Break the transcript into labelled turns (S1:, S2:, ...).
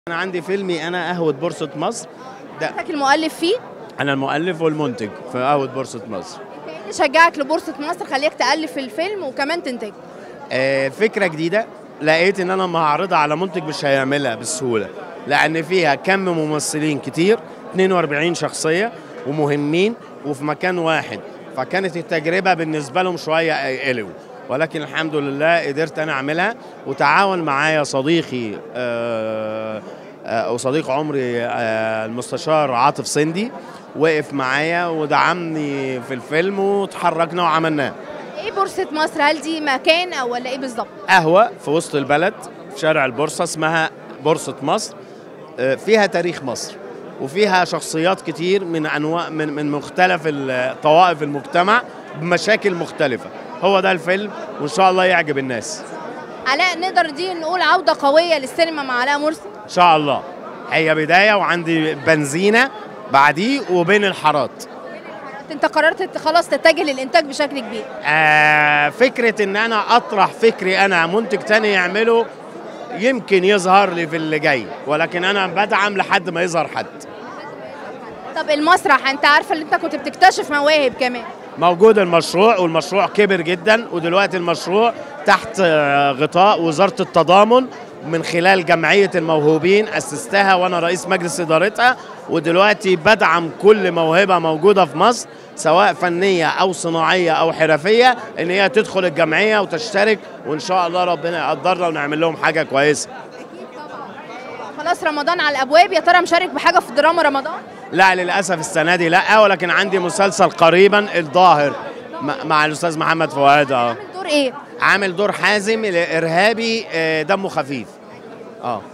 S1: انا عندي فيلمي انا قهوه بورصه مصر ده
S2: حضرتك المؤلف فيه
S1: انا المؤلف والمنتج في قهوه بورصه مصر
S2: ايه اللي شجعك لبورصه مصر خليك تالف الفيلم وكمان تنتج
S1: آه، فكره جديده لقيت ان انا لما هعرضها على منتج مش هيعملها بالسهوله لان فيها كم ممثلين كتير 42 شخصيه ومهمين وفي مكان واحد فكانت التجربه بالنسبه لهم شويه قلوا ولكن الحمد لله قدرت انا اعملها وتعاون معايا صديقي آه، آه، وصديق عمري آه، المستشار عاطف سندي وقف معايا ودعمني في الفيلم وتحركنا وعملناه
S2: ايه بورصه مصر هل دي مكان او ولا ايه بالظبط
S1: قهوة في وسط البلد في شارع البورصة اسمها بورصة مصر آه، فيها تاريخ مصر وفيها شخصيات كتير من انواع من من مختلف ال- طوائف المجتمع بمشاكل مختلفة هو ده الفيلم وان شاء الله يعجب الناس
S2: علاء نقدر دي نقول عوده قويه للسينما مع علاء مرسي
S1: ان شاء الله هي بداية وعندي بنزينة بعديه وبين الحارات
S2: انت قررت خلاص تتجه للانتاج بشكل كبير
S1: آه فكرة ان انا اطرح فكري انا منتج تاني يعمله يمكن يظهر لي في اللي جاي ولكن انا بدعم لحد ما يظهر حد
S2: طب المسرح انت عارفه ان انت كنت بتكتشف مواهب كمان
S1: موجود المشروع والمشروع كبر جدا ودلوقتي المشروع تحت آه، غطاء وزارة التضامن من خلال جمعية الموهوبين أسستها وأنا رئيس مجلس إدارتها ودلوقتي بدعم كل موهبة موجودة في مصر سواء فنية أو صناعية أو حرفية إن هي تدخل الجمعية وتشترك وإن شاء الله ربنا يقدرنا ونعمل لهم حاجة كويسة
S2: خلاص رمضان على الابواب يا ترى مشارك بحاجه في دراما رمضان
S1: لا للأسف السنة دي لا ولكن عندي مسلسل قريبا الظاهر م- مع الأستاذ محمد فؤاد اه
S2: دور ايه
S1: عامل دور حازم الارهابي آه، دمه خفيف اه